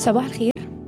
صباح الخير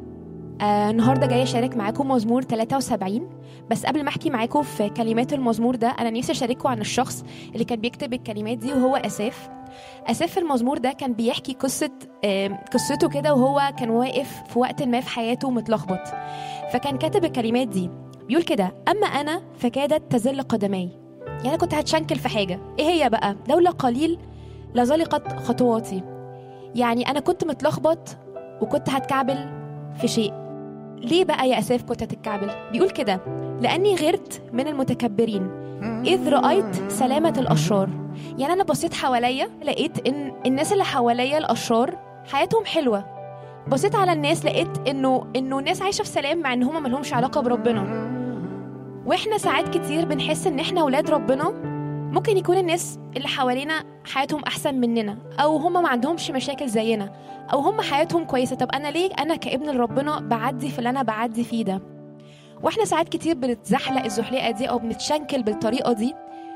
آه النهارده جايه اشارك معاكم مزمور 73 بس قبل ما احكي معاكم في كلمات المزمور ده انا نفسي اشارككم عن الشخص اللي كان بيكتب الكلمات دي وهو اساف اساف في المزمور ده كان بيحكي قصه آه قصته كده وهو كان واقف في وقت ما في حياته متلخبط فكان كاتب الكلمات دي بيقول كده اما انا فكادت تزل قدماي يعني انا كنت هتشنكل في حاجه ايه هي بقى لولا قليل لزلقت خطواتي يعني انا كنت متلخبط وكنت هتكعبل في شيء ليه بقى يا اساف كنت هتتكعبل بيقول كده لاني غرت من المتكبرين اذ رايت سلامه الاشرار يعني انا بصيت حواليا لقيت ان الناس اللي حواليا الاشرار حياتهم حلوه بصيت على الناس لقيت انه انه الناس عايشه في سلام مع ان هم ملهمش علاقه بربنا واحنا ساعات كتير بنحس ان احنا ولاد ربنا ممكن يكون الناس اللي حوالينا حياتهم احسن مننا او هم ما عندهمش مشاكل زينا او هم حياتهم كويسه طب انا ليه انا كابن لربنا بعدي في اللي انا بعدي فيه ده واحنا ساعات كتير بنتزحلق الزحلقه دي او بنتشنكل بالطريقه دي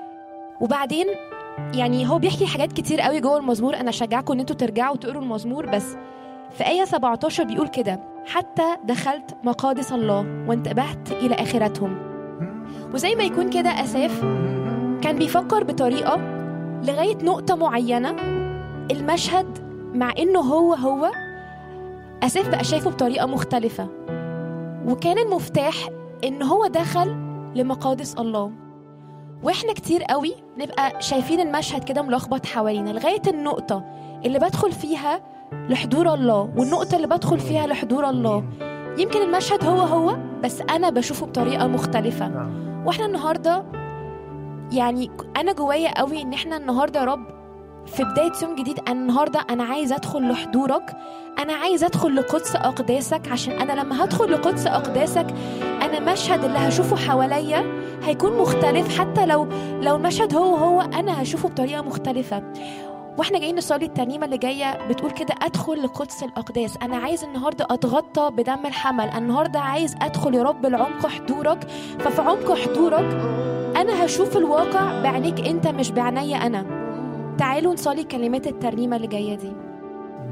وبعدين يعني هو بيحكي حاجات كتير قوي جوه المزمور انا اشجعكم ان انتوا ترجعوا تقروا المزمور بس في آية 17 بيقول كده حتى دخلت مقادس الله وانتبهت إلى آخرتهم وزي ما يكون كده أساف كان بيفكر بطريقة لغاية نقطة معينة المشهد مع إنه هو هو أساف بقى شايفه بطريقة مختلفة وكان المفتاح إن هو دخل لمقادس الله واحنا كتير قوي نبقى شايفين المشهد كده ملخبط حوالينا لغاية النقطة اللي بدخل فيها لحضور الله والنقطة اللي بدخل فيها لحضور الله يمكن المشهد هو هو بس أنا بشوفه بطريقة مختلفة واحنا النهاردة يعني أنا جوايا قوي إن احنا النهاردة يا رب في بداية يوم جديد أنا النهاردة أنا عايز أدخل لحضورك أنا عايز أدخل لقدس أقداسك عشان أنا لما هدخل لقدس أقداسك أنا مشهد اللي هشوفه حواليا هيكون مختلف حتى لو لو المشهد هو هو أنا هشوفه بطريقة مختلفة واحنا جايين نصلي الترنيمه اللي جايه بتقول كده ادخل لقدس الاقداس انا عايز النهارده اتغطى بدم الحمل أنا النهارده عايز ادخل يا رب لعمق حضورك ففي عمق حضورك انا هشوف الواقع بعينيك انت مش بعينيا انا تعالوا نصلي كلمات الترنيمه اللي جايه دي